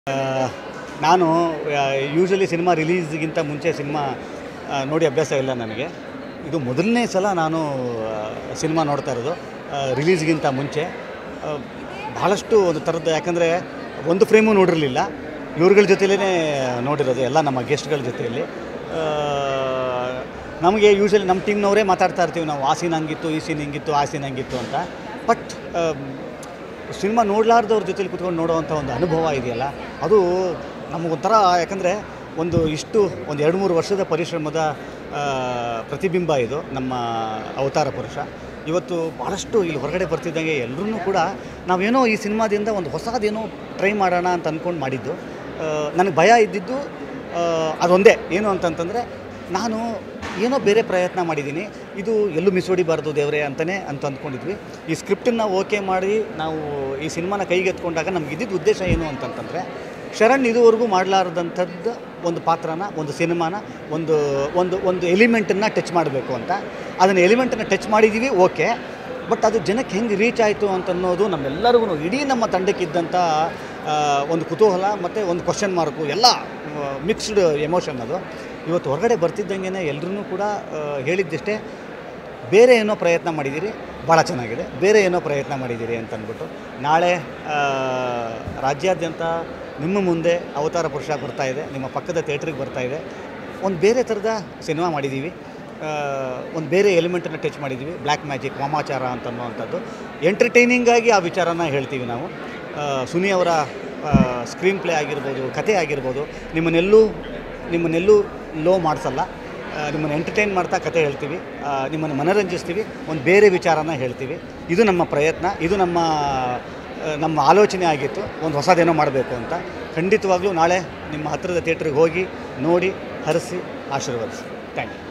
ನಾನು usually cinema ರಿಲೀಸ್ಗಿಂತ ಮುಂಚೆ cinema ಆ, ನೋಡಿ ಅಭ್ಯಾಸ ಇಲ್ಲ ನನಗೆ ಇದು ಮೊದಲನೇ ಸಲ ನಾನು ಸಿನಿಮಾ ನೋಡ್ತಾ ಇರೋದು ರಿಲೀಸ್ಗಿಂತ ಮುಂಚೆ ಆ, ಭಾಳಷ್ಟು ಒಂದು ಥರದ್ದು ಯಾಕಂದರೆ ಒಂದು ಫ್ರೇಮು ನೋಡಿರಲಿಲ್ಲ ಇವ್ರುಗಳ ಜೊತೆಲೇ ನೋಡಿರೋದು ಎಲ್ಲ ನಮ್ಮ ಗೆಸ್ಟ್ಗಳ ಜೊತೆಯಲ್ಲಿ ಆ, ನಮಗೆ ಯೂಶ್ವಲಿ ನಮ್ಮ ಟೀಮ್ನವರೇ ಮಾತಾಡ್ತಾ ಇರ್ತೀವಿ ನಾವು ಆ ಸೀನ್ ಹಂಗಿತ್ತು ಈ ಸೀನ್ ಹಿಂಗಿತ್ತು ಆ ಸೀನ್ ಹಂಗಿತ್ತು ಅಂತ ಬಟ್ ಸಿನಿಮಾ ನೋಡಲಾರ್ದವ್ರ ಜೊತೆಲಿ ಕುತ್ಕೊಂಡು ನೋಡೋವಂಥ ಒಂದು ಅನುಭವ ಇದೆಯಲ್ಲ ಅದು ನಮಗೊಂಥರ ಯಾಕಂದರೆ ಒಂದು ಇಷ್ಟು ಒಂದು ಎರಡು ಮೂರು ವರ್ಷದ ಪರಿಶ್ರಮದ ಆ, ಪ್ರತಿಬಿಂಬ ಇದು ನಮ್ಮ ಅವತಾರ ಪುರುಷ ಇವತ್ತು ಭಾಳಷ್ಟು ಇಲ್ಲಿ ಹೊರಗಡೆ ಬರ್ತಿದ್ದಂಗೆ ಎಲ್ಲರೂ ಕೂಡ ನಾವೇನೋ ಈ ಸಿನಿಮಾದಿಂದ ಒಂದು ಹೊಸದೇನೋ ಟ್ರೈ ಮಾಡೋಣ ಅಂತ ಅಂದ್ಕೊಂಡು ಮಾಡಿದ್ದು ಆ, ನನಗೆ ಭಯ ಇದ್ದಿದ್ದು ಆ, ಅದೊಂದೇ ಏನು ಅಂತಂತಂದರೆ ನಾನು ಏನೋ ಬೇರೆ ಪ್ರಯತ್ನ ಮಾಡಿದ್ದೀನಿ ಇದು ಎಲ್ಲೂ ಮಿಸ್ ಹೊಡಿಬಾರ್ದು ದೇವರೇ ಅಂತಲೇ ಅಂತ ಅಂದ್ಕೊಂಡಿದ್ವಿ ಈ ಸ್ಕ್ರಿಪ್ಟನ್ನು ಓಕೆ ಮಾಡಿ ನಾವು ಈ ಸಿನಿಮಾನ ಕೈಗೆತ್ಕೊಂಡಾಗ ನಮ್ಗೆ ಇದ್ದಿದ್ದು ಉದ್ದೇಶ ಏನು ಅಂತಂತಂದರೆ ಶರಣ್ ಇದುವರೆಗೂ ಮಾಡಲಾರ್ದಂಥದ್ದು ಒಂದು ಪಾತ್ರನ ಒಂದು ಸಿನಿಮಾನ ಒಂದು ಒಂದು ಒಂದು ಎಲಿಮೆಂಟನ್ನು ಟಚ್ ಮಾಡಬೇಕು ಅಂತ ಅದನ್ನು ಎಲಿಮೆಂಟನ್ನು ಟಚ್ ಮಾಡಿದ್ದೀವಿ ಓಕೆ ಬಟ್ ಅದು ಜನಕ್ಕೆ ಹೆಂಗೆ ರೀಚ್ ಆಯಿತು ಅಂತನ್ನೋದು ನಮ್ಮೆಲ್ಲರಿಗೂ ಇಡೀ ನಮ್ಮ ತಂಡಕ್ಕಿದ್ದಂಥ ಆ, ಒಂದು ಕುತೂಹಲ ಮತ್ತು ಒಂದು ಕ್ವಶನ್ ಮಾರ್ಕು ಎಲ್ಲ ಮಿಕ್ಸ್ಡ್ ಎಮೋಷನ್ ಅದು ಇವತ್ತು ಹೊರಗಡೆ ಬರ್ತಿದ್ದಂಗೆ ಎಲ್ಲರೂ ಕೂಡ ಆ, ಹೇಳಿದ್ದಷ್ಟೇ ಬೇರೆ ಏನೋ ಪ್ರಯತ್ನ ಮಾಡಿದ್ದೀರಿ ಭಾಳ ಚೆನ್ನಾಗಿದೆ ಬೇರೆ ಏನೋ ಪ್ರಯತ್ನ ಮಾಡಿದ್ದೀರಿ ಅಂತ ಅಂದ್ಬಿಟ್ಟು ನಾಳೆ ಆ, ರಾಜ್ಯಾದ್ಯಂತ ನಿಮ್ಮ ಮುಂದೆ ಅವತಾರ ಪುರುಷ ಬರ್ತಾ ಇದೆ ನಿಮ್ಮ ಪಕ್ಕದ ಥಿಯೇಟ್ರಿಗೆ ಬರ್ತಾ ಇದೆ ಒಂದು ಬೇರೆ ಥರದ ಸಿನಿಮಾ ಮಾಡಿದ್ದೀವಿ ಒಂದು ಬೇರೆ ಎಲಿಮೆಂಟನ್ನು ಟಚ್ ಮಾಡಿದ್ದೀವಿ ಬ್ಲ್ಯಾಕ್ ಮ್ಯಾಜಿಕ್ ವಾಮಾಚಾರ ಅಂತ ಅನ್ನುವಂಥದ್ದು ಎಂಟರ್ಟೈನಿಂಗಾಗಿ ಆ ವಿಚಾರನ ಹೇಳ್ತೀವಿ ನಾವು ಆ, ಸುನಿ ಅವರ ಸ್ಕ್ರೀನ್ ಪ್ಲೇ ಆಗಿರ್ಬೋದು ಕತೆ ಆಗಿರ್ಬೋದು ನಿಮ್ಮನ್ನೆಲ್ಲೂ ನಿಮ್ಮನ್ನೆಲ್ಲೂ ಲೋ ಮಾಡಿಸಲ್ಲ ಆ, ನಿಮ್ಮನ್ನು ಎಂಟರ್ಟೈನ್ ಮಾಡ್ತಾ ಕತೆ ಹೇಳ್ತೀವಿ ಆ, ನಿಮ್ಮನ್ನು ಮನರಂಜಿಸ್ತೀವಿ ಒಂದು ಬೇರೆ ವಿಚಾರನ ಹೇಳ್ತೀವಿ ಇದು ನಮ್ಮ ಪ್ರಯತ್ನ ಇದು ನಮ್ಮ ಆ, ನಮ್ಮ ಆಲೋಚನೆ ಆಗಿತ್ತು ಒಂದು ಹೊಸದೇನೋ ಮಾಡಬೇಕು ಅಂತ ಖಂಡಿತವಾಗ್ಲೂ ನಾಳೆ ನಿಮ್ಮ ಹತ್ತಿರದ ಥಿಯೇಟ್ರಿಗೆ ಹೋಗಿ ನೋಡಿ ಹರಿಸಿ ಆಶೀರ್ವದಿಸಿ ಥ್ಯಾಂಕ್ ಯು